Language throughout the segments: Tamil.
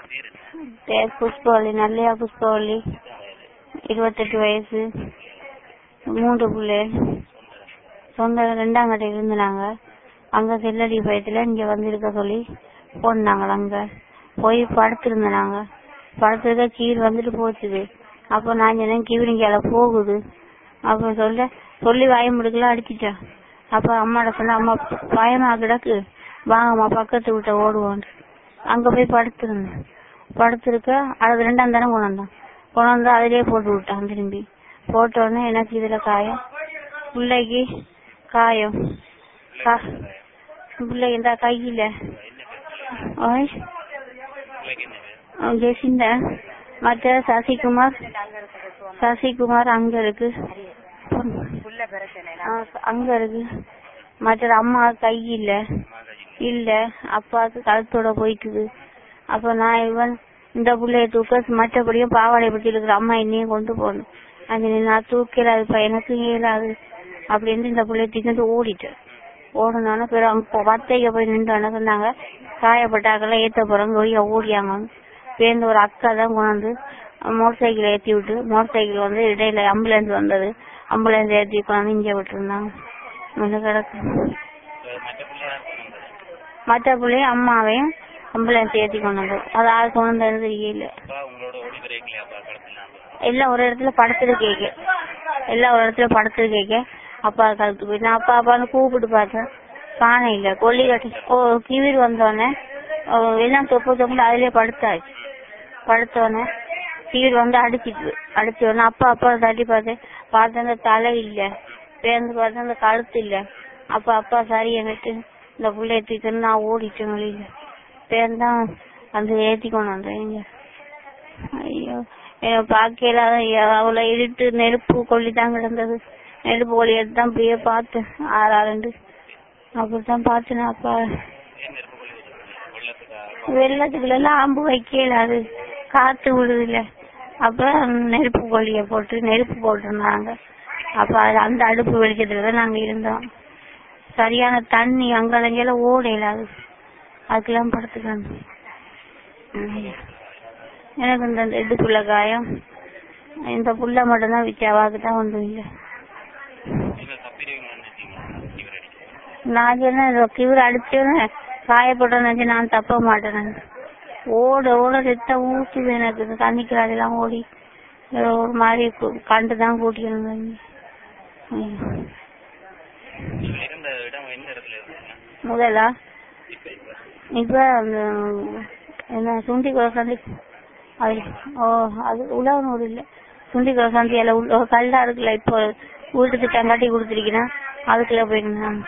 பேர் என்ன பேர் புஷ்பவள்ளி நல்லையா புஷ்பவள்ளி எத்தனை வயது இருபத்தெட்டு வயசு மூன்று பிள்ளை சொந்த ரெண்டாம் கடையில் இருந்து நாங்க அங்க செல்லடி பயத்துல இங்க வந்திருக்க சொல்லி போனாங்க அங்க போய் படுத்திருந்தோம் நாங்க படுத்திருக்க கீழ் வந்துட்டு போச்சுது அப்ப நான் சொன்னேன் கீவிரிங்கால போகுது அப்ப சொல்ல சொல்லி வாய முடிக்கல அடிச்சிட்டேன் அப்ப அம்மாட்ட சொன்ன அம்மா பயமா கிடக்கு வாங்கம்மா பக்கத்து வீட்டை ஓடுவோம் அங்க போய் படுத்திருந்தேன் படுத்திருக்க அது ரெண்டாம் தானே கொண்டு வந்தான் கொண்டு வந்து அதிலே போட்டு விட்டான் திரும்பி போட்ட உடனே எனக்கு இதுல காயம் பிள்ளைக்கு காயம் கா- பிள்ளைக்கு இந்த கையில ஓய் பிள்ளைக்கு என்ன பேர் ஜெசிந்த மற்ற சசிகுமார் சசிகுமார் அங்க இருக்கு ஆ, அங்க இருக்கு மற்ற அம்மா கை இல்ல அம்மா கையில் இல்ல அப்பாவுக்கு கழுத்தோட போயிட்டுது அப்ப நான் இவன் இந்த புள்ளைய தூக்க மற்றபடியும் பாவாடை பத்தி இருக்கிற அம்மா என்னையும் கொண்டு போகணும் அது நான் தூக்கலாதுப்பா எனக்கு இயலாது அப்படின்னு இந்த புள்ளைய தூக்கிட்டு ஓடிட்டேன் ஓடனோன்னு பிறகு அங்க வத்தைக்கு போய் நின்று சொன்னாங்க காயப்பட்டாக்கெல்லாம் ஏத்த போறோம் ஒழிய ஓடியாங்க பேருந்து ஒரு அக்கா தான் கொண்டாந்து மோட்டர் சைக்கிள் ஏத்தி விட்டு மோட்டர் சைக்கிள் வந்து இடையில ஆம்புலன்ஸ் வந்தது ஆம்புலன்ஸ் ஏத்தி கொண்டாந்து இங்க விட்டுருந்தாங்க இங்க கிடக்கு இப்ப மற்ற பிள்ளை யார் கொண்டு வந்தது மற்ற பிள்ளையும் அம்மாவையும் ஆம்புலன்ஸ் ஏத்தி கொண்டு வந்தது அது ஆள் கொண்டு வந்தது தெரியல அப்பா உங்களோட ஓடி வரைக்கலையா அப்பா கடத்தலாம் எல்லாம் ஒரு இடத்துல படுத்துட்டு கேக்க எல்லாம் ஒரு இடத்துல படுத்துட்டு கேக்க அப்பா கழுத்து போய் நான் அப்பா அப்பான்னு கூப்பிட்டு பார்த்தேன் காண இல்ல கொல்லி கட்டி ஓ கிவிர் வந்தோடனே ஓ, எல்லாம் தொப்பு தொப்புல அதுலயே படுத்தாச்சு படுத்தோடனே கிவிர் வந்து அடிச்சிட்டு அடிச்ச உடனே அப்பா அப்பா தட்டி பார்த்தேன் பார்த்தேன் அந்த தலை இல்ல பேருந்து பார்த்தேன் அந்த கழுத்து இல்ல அப்ப அப்பா சரி எனக்கு இந்த புள்ள ஏத்திட்டு நான் ஓடிட்டேன் வெளியில பேருந்தான் வந்து ஏத்தி கொண்டு வந்தேன் இங்க ஐயோ எனக்கு பார்க்கல அவ்வளவு இருட்டு நெருப்பு கொல்லி தான் கிடந்தது நெருப்பு கொல்லி எடுத்து தான் அப்படியே பார்த்தேன் ஆறாண்டு அப்படித்தான் பார்த்தேன் அப்பா ஏன் நெருப்பு கொள்ளி வச்சிருக்கீங்க வெள்ளத்துக்கா வெள்ளத்துக்குள்ள எல்லாம் அம்பு வைக்கல அது காத்து விடுதுல அப்ப நெருப்பு கொல்லிய போட்டு நெருப்பு போட்டிருந்தாங்க அப்ப அது அந்த அடுப்பு வெளிச்சத்துல தான் நாங்க இருந்தோம் சரியான தண்ணி அங்கெல்லாம் ஓடையில அது அதுக்கெல்லாம் படுத்துக்காங்க எனக்கு இந்த இடுப்புள்ள காயம் இந்த புள்ள மட்டும்தான் விச்சாவாக்கு தான் ஒன்றும் இல்லை நீங்க தப்பிடுவீங்கன்னு நினைச்சீங்க இவர் அடிக்க நான் சொன்னேன் கிவர் அடிச்சோன்னு காயப்பட்ட நினைச்சு நான் தப்ப மாட்டேன் ஓட ஓட ரத்தம் ஊத்துது எனக்கு இந்த தண்ணிக்கு அதெல்லாம் ஓடி ஏதோ ஒரு மாதிரி கு- கண்டு தான் கூட்டிக்கணும் நீங்க இருந்த இடம் எந்த இடத்துல இருந்தீங்க முதலா இப்ப இப்ப இப்ப அந்த என்ன சுண்டி சந்தி அது ஓ அது உழவனூர் இல்ல சுண்டி சந்தியால உள்ள ஒரு கல்லா இருக்குல்ல இப்போ வீட்டுக்கு தங்காட்டி கொடுத்துருக்கீங்கன்னா அதுக்குள்ள போயிருந்தேன்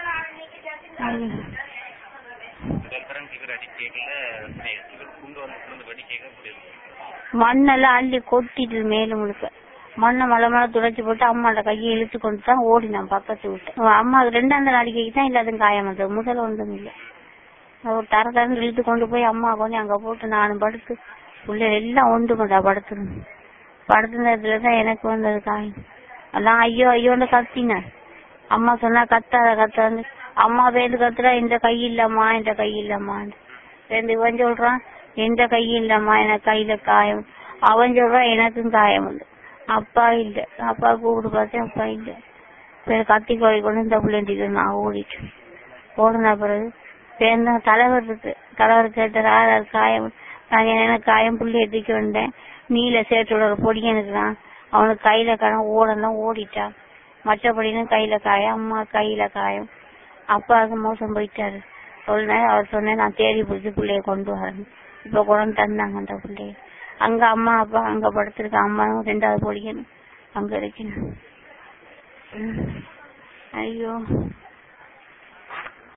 முதல் தரம் இவர் அடி கேட்கல இவர் குண்டு வந்து குண்டு வெடி கேட்க முடியும் மண்ணெல்லாம் அள்ளி கொட்டிட்டு மேல முழுக்க மண்ணை மலை மலை துடைச்சு போட்டு அம்மாட்ட கையை இழுத்து கொண்டு தான் ஓடினான் பக்கத்து விட்டு அம்மாவுக்கு ரெண்டாம் அடிக்கைக்கு தான் இல்லாத காயம் வந்தது முதல்ல ஒன்றும் இல்லை அவர் தர தரன்னு இழுத்து கொண்டு போய் அம்மா கொஞ்சம் அங்க போட்டு நானும் படுத்து உள்ள எல்லாம் ஒன்று கொண்டா படுத்துருந்தேன் படுத்துனதுல தான் எனக்கு வந்தது காயம் எல்லாம் ஐயோ ஐயோன்னு கத்தினேன் அம்மா சொன்னா கத்தாத கத்தாது அம்மா பேருந்து கத்துறா இந்த கை இல்லம்மா இந்த கை இல்லம்மான்னு பேருந்து இவன் சொல்றான் எந்த கை இல்லம்மா எனக்கு கையில காயம் அவன் சொல்றான் எனக்கும் காயம் உண்டு அப்பா இல்ல அப்பா கூப்பிட்டு பார்த்தேன் அப்பா இல்ல சரி கத்தி கோழி கொண்டு இந்த பிள்ளைண்டிக்கு நான் ஓடிட்டேன் ஓடின பிறகு சேர்ந்த தலைவர் இருக்கு தலைவர் கேட்டார் ஆறாறு காயம் நான் என்ன காயம் புள்ளி எடுத்துக்க வந்தேன் நீல சேட்டோட ஒரு பொடியன் இருக்கிறான் அவனுக்கு கையில காயம் ஓடலாம் ஓடிட்டான் மற்றபடினும் கையில காயம் அம்மா கையில காயம் அப்பாவுக்கு மோசம் போயிட்டாரு சொன்னேன் அவர் சொன்னேன் நான் தேடி பிடிச்சி பிள்ளைய கொண்டு வரேன் இப்ப கொண்டு தந்தாங்க அந்த பிள்ளைய அங்க அம்மா அப்பா அங்க படுத்திருக்க அம்மாவும் ரெண்டாவது பொடியன் அங்க இருக்கணும் ம். ஐயோ